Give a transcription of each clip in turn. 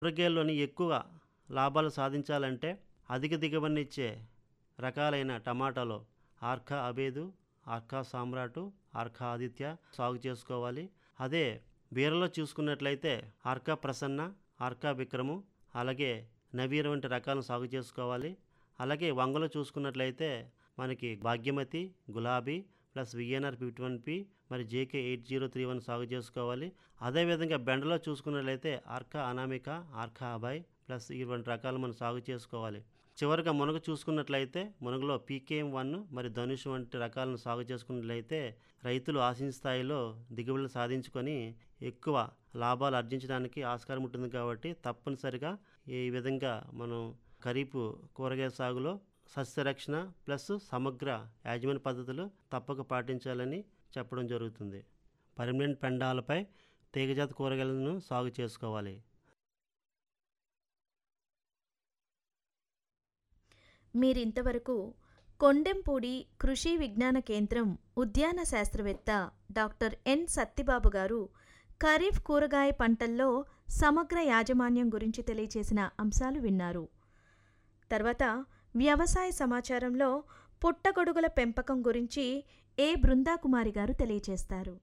కూరగాయల్లోని ఎక్కువ లాభాలు సాధించాలంటే అధిక దిగుబడినిచ్చే రకాలైన టమాటాలో ఆర్కా అబేదు ఆర్కా సామ్రాటు ఆర్కా ఆదిత్య సాగు చేసుకోవాలి అదే బీరలో చూసుకున్నట్లయితే ఆర్కా ప్రసన్న ఆర్కా విక్రము అలాగే నవీర్ వంటి రకాలను సాగు చేసుకోవాలి అలాగే వంగలో చూసుకున్నట్లయితే మనకి భాగ్యమతి గులాబీ plus VNR fifty one P మరి JK eight zero three one సాగు చేసుకోవాలి అదేవిధంగా బెండలో చూసుకున్నట్లయితే ఆర్కా అనామిక ఆర్కా అబాయ్ ప్లస్ ఇటువంటి రకాలు మనం సాగు చేసుకోవాలి చివరిగా మునగ చూసుకున్నట్లయితే మునగలో పీకేఎం వన్ మరి ధనుష్ వంటి రకాలను సాగు చేసుకున్నట్లయితే రైతులు ఆశించిన స్థాయిలో దిగుబడులు సాధించుకొని ఎక్కువ లాభాలు ఆర్జించడానికి ఆస్కారం ఉంటుంది కాబట్టి తప్పనిసరిగా ఈ విధంగా మనం ఖరీఫ్ కూరగాయ సాగులో సస్యరక్షణ ప్లస్ సమగ్ర యాజమాన్య పద్ధతులు తప్పక పాటించాలని చెప్పడం జరుగుతుంది పర్మనెంట్ పెండాలపై తీగజాతి కూరగాయలను సాగు చేసుకోవాలి మీరింతవరకు కొండెంపూడి కృషి విజ్ఞాన కేంద్రం ఉద్యాన శాస్త్రవేత్త డాక్టర్ ఎన్ సత్తిబాబు గారు ఖరీఫ్ కూరగాయ పంటల్లో సమగ్ర యాజమాన్యం గురించి తెలియచేసిన అంశాలు విన్నారు తర్వాత వ్యవసాయ సమాచారంలో పుట్టగొడుగుల పెంపకం గురించి ఏ బృందాకుమారి గారు తెలియచేస్తారు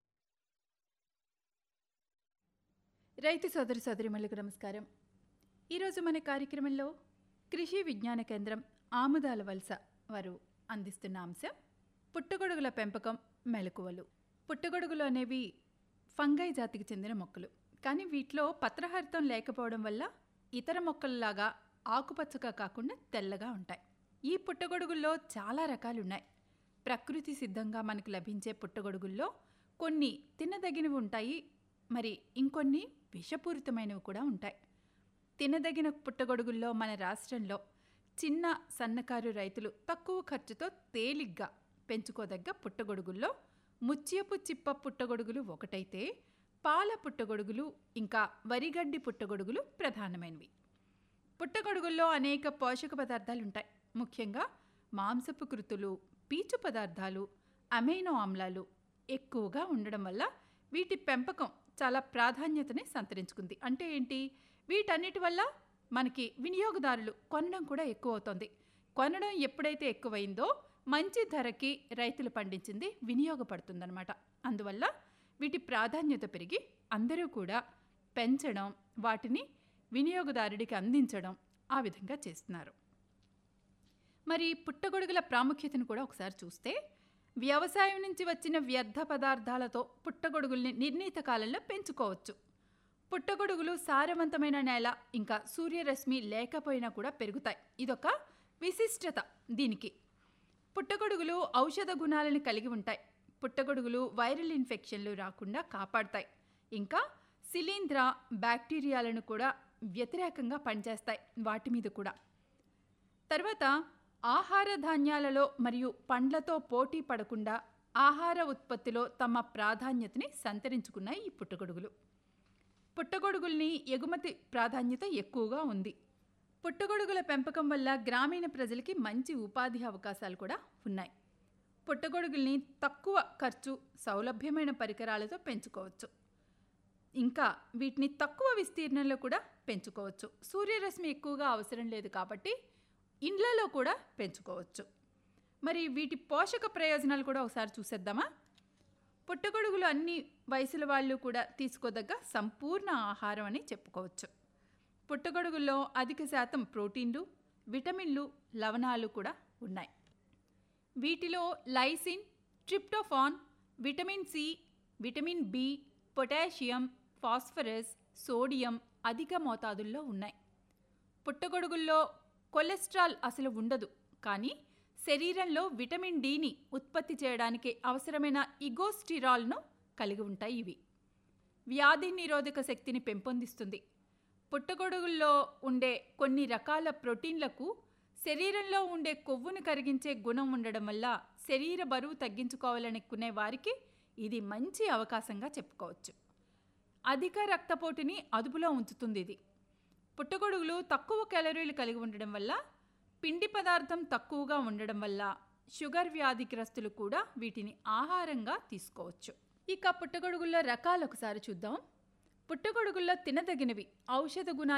రైతు సోదరి సోదరిమల్లకు నమస్కారం ఈరోజు మన కార్యక్రమంలో కృషి విజ్ఞాన కేంద్రం ఆముదాల వలస వారు అందిస్తున్న అంశం పుట్టగొడుగుల పెంపకం మెలకువలు పుట్టగొడుగులు అనేవి ఫంగై జాతికి చెందిన మొక్కలు కానీ వీటిలో పత్రహరితం లేకపోవడం వల్ల ఇతర మొక్కల్లాగా ఆకుపచ్చగా కాకుండా తెల్లగా ఉంటాయి ఈ పుట్టగొడుగుల్లో చాలా రకాలు ఉన్నాయి ప్రకృతి సిద్ధంగా మనకు లభించే పుట్టగొడుగుల్లో కొన్ని తినదగినవి ఉంటాయి మరి ఇంకొన్ని విషపూరితమైనవి కూడా ఉంటాయి తినదగిన పుట్టగొడుగుల్లో మన రాష్ట్రంలో చిన్న సన్నకారు రైతులు తక్కువ ఖర్చుతో తేలిగ్గా పెంచుకోదగ్గ పుట్టగొడుగుల్లో ముత్యపు చిప్ప పుట్టగొడుగులు ఒకటైతే పాల పుట్టగొడుగులు ఇంకా వరిగడ్డి పుట్టగొడుగులు ప్రధానమైనవి పుట్టగొడుగుల్లో అనేక పోషక పదార్థాలు ఉంటాయి ముఖ్యంగా మాంసపు కృతులు పీచు పదార్థాలు అమైనో ఆమ్లాలు ఎక్కువగా ఉండడం వల్ల వీటి పెంపకం చాలా ప్రాధాన్యతని సంతరించుకుంది అంటే ఏంటి వీటన్నిటి వల్ల మనకి వినియోగదారులు కొనడం కూడా ఎక్కువ అవుతుంది కొనడం ఎప్పుడైతే ఎక్కువైందో మంచి ధరకి రైతులు పండించింది వినియోగపడుతుందన్నమాట అందువల్ల వీటి ప్రాధాన్యత పెరిగి అందరూ కూడా పెంచడం వాటిని వినియోగదారుడికి అందించడం ఆ విధంగా చేస్తున్నారు మరి పుట్టగొడుగుల ప్రాముఖ్యతను కూడా ఒకసారి చూస్తే వ్యవసాయం నుంచి వచ్చిన వ్యర్థ పదార్థాలతో పుట్టగొడుగుల్ని నిర్ణీత కాలంలో పెంచుకోవచ్చు పుట్టగొడుగులు సారవంతమైన నేల ఇంకా సూర్యరశ్మి లేకపోయినా కూడా పెరుగుతాయి ఇదొక విశిష్టత దీనికి పుట్టగొడుగులు ఔషధ గుణాలను కలిగి ఉంటాయి పుట్టగొడుగులు వైరల్ ఇన్ఫెక్షన్లు రాకుండా కాపాడతాయి ఇంకా శిలీంధ్ర బ్యాక్టీరియాలను కూడా వ్యతిరేకంగా పనిచేస్తాయి వాటి మీద కూడా తర్వాత ఆహార ధాన్యాలలో మరియు పండ్లతో పోటీ పడకుండా ఆహార ఉత్పత్తిలో తమ ప్రాధాన్యతని సంతరించుకున్నాయి ఈ పుట్టగొడుగులు పుట్టగొడుగుల్ని ఎగుమతి ప్రాధాన్యత ఎక్కువగా ఉంది పుట్టగొడుగుల పెంపకం వల్ల గ్రామీణ ప్రజలకి మంచి ఉపాధి అవకాశాలు కూడా ఉన్నాయి పుట్టగొడుగుల్ని తక్కువ ఖర్చు సౌలభ్యమైన పరికరాలతో పెంచుకోవచ్చు ఇంకా వీటిని తక్కువ విస్తీర్ణంలో కూడా పెంచుకోవచ్చు సూర్యరశ్మి ఎక్కువగా అవసరం లేదు కాబట్టి ఇండ్లలో కూడా పెంచుకోవచ్చు మరి వీటి పోషక ప్రయోజనాలు కూడా ఒకసారి చూసేద్దామా పుట్టగొడుగులు అన్ని వయసుల వాళ్ళు కూడా తీసుకోదగ్గ సంపూర్ణ ఆహారం అని చెప్పుకోవచ్చు పుట్టగొడుగుల్లో అధిక శాతం ప్రోటీన్లు విటమిన్లు లవణాలు కూడా ఉన్నాయి వీటిలో lysine tryptophan vitamin C vitamin B potassium phosphorus sodium అధిక మోతాదుల్లో ఉన్నాయి పుట్టగొడుగుల్లో కొలెస్ట్రాల్ అసలు ఉండదు కానీ శరీరంలో విటమిన్ డిని ఉత్పత్తి చేయడానికి అవసరమైన ఇగోస్టిరాల్ను కలిగి ఉంటాయి ఇవి వ్యాధి నిరోధక శక్తిని పెంపొందిస్తుంది పుట్టగొడుగుల్లో ఉండే కొన్ని రకాల ప్రోటీన్లకు శరీరంలో ఉండే కొవ్వును కరిగించే గుణం ఉండడం వల్ల శరీర బరువు తగ్గించుకోవాలనుకునే వారికి ఇది మంచి అవకాశంగా చెప్పుకోవచ్చు అధిక రక్తపోటుని అదుపులో ఉంచుతుంది ఇది పుట్టగొడుగులు తక్కువ క్యాలరీలు కలిగి ఉండడం వల్ల పిండి పదార్థం తక్కువగా ఉండడం వల్ల షుగర్ వ్యాధిగ్రస్తులు కూడా వీటిని ఆహారంగా తీసుకోవచ్చు ఇక పుట్టగొడుగుల్లో రకాలు ఒకసారి చూద్దాం పుట్టగొడుగుల్లో తినదగినవి ఔషధ గుణాలు